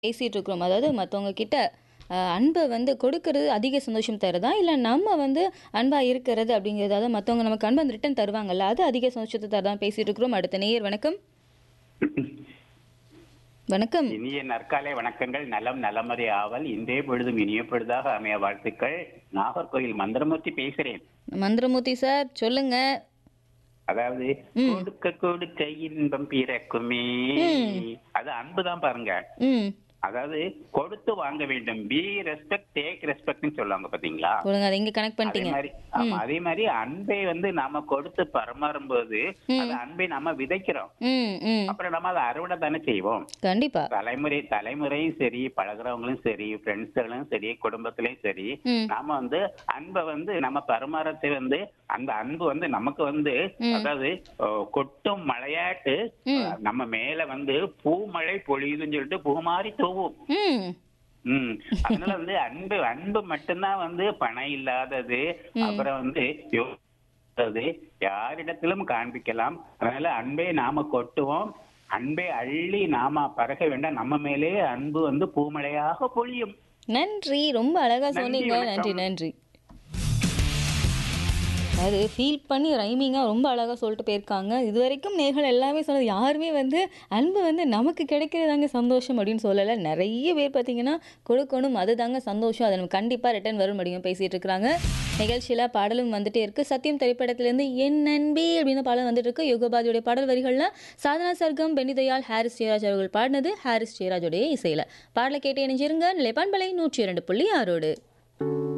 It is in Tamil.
பேசிட்டு இருக்கிறோம். அதாவது மத்தவங்க கிட்ட அ அன்ப வந்து கொடுக்கறது அதிக சந்தோஷம் தருதா? இல்ல நம்ம வந்து அன்பா இருக்கிறது அப்படிங்கிறது அதாவது மத்தவங்க நமக்கு அன்ப வந்து ரிட்டர்ன் தருவாங்கல்ல, அது அதிக சந்தோஷத்த தருதான்னு பேசிட்டு இருக்கிறோம். அடுத்த நேயர் வணக்கம். வணக்கம். இனிய நற்காலை வணக்கங்கள் நலம் நலமறை ஆவல் இன்றைய பொழுதும் இனிய பொழுதாக அமைய வாழ்த்துக்கள் நாகர்கோயில் மந்திரமூர்த்தி பேசுறேன் மந்திரமூர்த்தி சார் சொல்லுங்க. அதாவது ம். கொடுக்க கொடுக்க இன்பம் பிறக்குமே ம். அது அன்புதான் பாருங்க ம். அதாவது கொடுத்து வாங்க வேண்டும் பி ரெஸ்பெக்ட் டேக் ரெஸ்பெக்ட்னு சொல்லுவாங்க பாத்தீங்களா கொடுங்க அதை இங்க கனெக்ட் அதே பண்ணிட்டீங்க. மாதிரி ஆமா அதே மாதிரி அன்பை வந்து நாம கொடுத்து பரிமாறும் போது அந்த அன்பை நாம விதைக்கிறோம் ம். ம். அப்புறம் நம்ம அதை அறுவடை தானே செய்வோம் கண்டிப்பா. தலைமுறை தலைமுறையும் சரி பழகுறவங்களும் சரி ஃப்ரெண்ட்ஸுகளும் சரி குடும்பத்திலயும் சரி ம். நாம வந்து அன்பை வந்து நம்ம பரிமாறத்தை வந்து அந்த அன்பு வந்து நமக்கு வந்து ம். அதாவது அஹ், கொட்டும் மழையாட்டு ம். அஹ், நம்ம மேல வந்து பூமழை பொழியுதுன்னு சொல்லிட்டு பூ மாதிரி தூவும் ம். ம் அதனால வந்து அன்பு அன்பு மட்டும்தான் வந்து பணம் இல்லாதது அப்புறம் வந்து யோசித்தது யாரிடத்திலும் காண்பிக்கலாம் அதனால அன்பை நாம கொட்டுவோம் அன்பை அள்ளி நாம பறக்க வேண்டாம் நம்ம மேலே அன்பு வந்து பூமழையாக பொழியும் நன்றி. ரொம்ப அழகா நன்றி, சொன்னீங்க. நன்றி வணக்கம். நன்றி. அதாவது ஃபீல் பண்ணி ரைமிங்கா ரொம்ப அழகா சொல்லிட்டு போயிருக்காங்க. இதுவரைக்கும் நேர்கள் எல்லாமே சொன்னது யாருமே வந்து அன்பு வந்து நமக்கு கிடைக்கிறதாங்க சந்தோஷம் அப்படின்னு சொல்லல. நெறைய பேர் பார்த்தீங்கன்னா கொடுக்கணும் அதுதாங்க சந்தோஷம். அது நமக்கு கண்டிப்பா ரிட்டர்ன் வரும் அப்படின்னு பேசிட்டு இருக்காங்க. நிகழ்ச்சியில பாடலும் வந்துட்டே இருக்கு. சத்தியம் திரைப்படத்திலிருந்து என் நண்பே அப்படின்னு பாடல் வந்துட்டு இருக்கு. யுகபாதியுடைய பாடல் வரிகள்ல சாதனா சர்க்கம், பெனிதயாள், ஹாரிஸ் ஜெயராஜ் அவர்கள் பாடினது ஹாரிஸ் ஜெயராஜுடைய இசையில. பாடலை கேட்டு இணைஞ்சிருங்க நிலைப்பான்பலை நூற்றி இரண்டு புள்ளி ஆறோடு.